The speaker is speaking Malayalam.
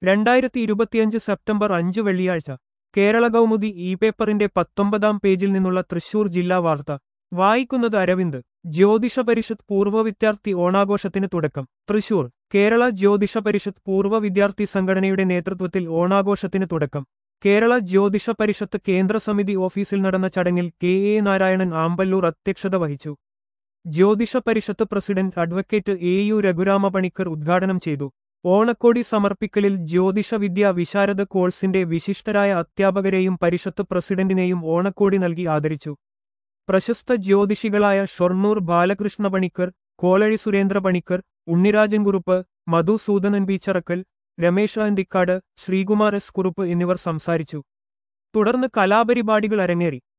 രണ്ടായിരത്തി ഇരുപത്തിയഞ്ച് സെപ്റ്റംബർ അഞ്ച് വെള്ളിയാഴ്ച കേരള കൗമുദി ഇ പേപ്പറിന്റെ പത്തൊമ്പതാം പേജിൽ നിന്നുള്ള തൃശൂർ ജില്ലാ വാർത്ത വായിക്കുന്നത് അരവിന്ദ് ജ്യോതിഷ പരിഷത്ത് പൂർവ്വ വിദ്യാർത്ഥി ഓണാഘോഷത്തിന് തുടക്കം തൃശൂർ കേരള ജ്യോതിഷ പരിഷത്ത് പൂർവ്വ വിദ്യാർത്ഥി സംഘടനയുടെ നേതൃത്വത്തിൽ ഓണാഘോഷത്തിന് തുടക്കം കേരള ജ്യോതിഷ പരിഷത്ത് കേന്ദ്ര സമിതി ഓഫീസിൽ നടന്ന ചടങ്ങിൽ കെ എ നാരായണൻ ആമ്പല്ലൂർ അധ്യക്ഷത വഹിച്ചു ജ്യോതിഷ പരിഷത്ത് president advocate A U Raghurama Panicker ഉദ്ഘാടനം ചെയ്തു ഓണക്കോടി സമർപ്പിക്കലിൽ ജ്യോതിഷ വിദ്യ വിശാരദ കോഴ്സിന്റെ വിശിഷ്ടരായ അധ്യാപകരെയും പരിഷത്ത് പ്രസിഡന്റിനെയും ഓണക്കോടി നൽകി ആദരിച്ചു പ്രശസ്ത ജ്യോതിഷികളായ ഷൊർണൂർ ബാലകൃഷ്ണ പണിക്കർ കോളഴി സുരേന്ദ്ര പണിക്കർ ഉണ്ണിരാജൻ കുറുപ്പ് മധുസൂദനൻ ബീച്ചറക്കൽ രമേശ് അന്തിക്കാട് ശ്രീകുമാർ എസ് കുറുപ്പ് എന്നിവർ സംസാരിച്ചു തുടർന്ന് കലാപരിപാടികൾ അരങ്ങേറി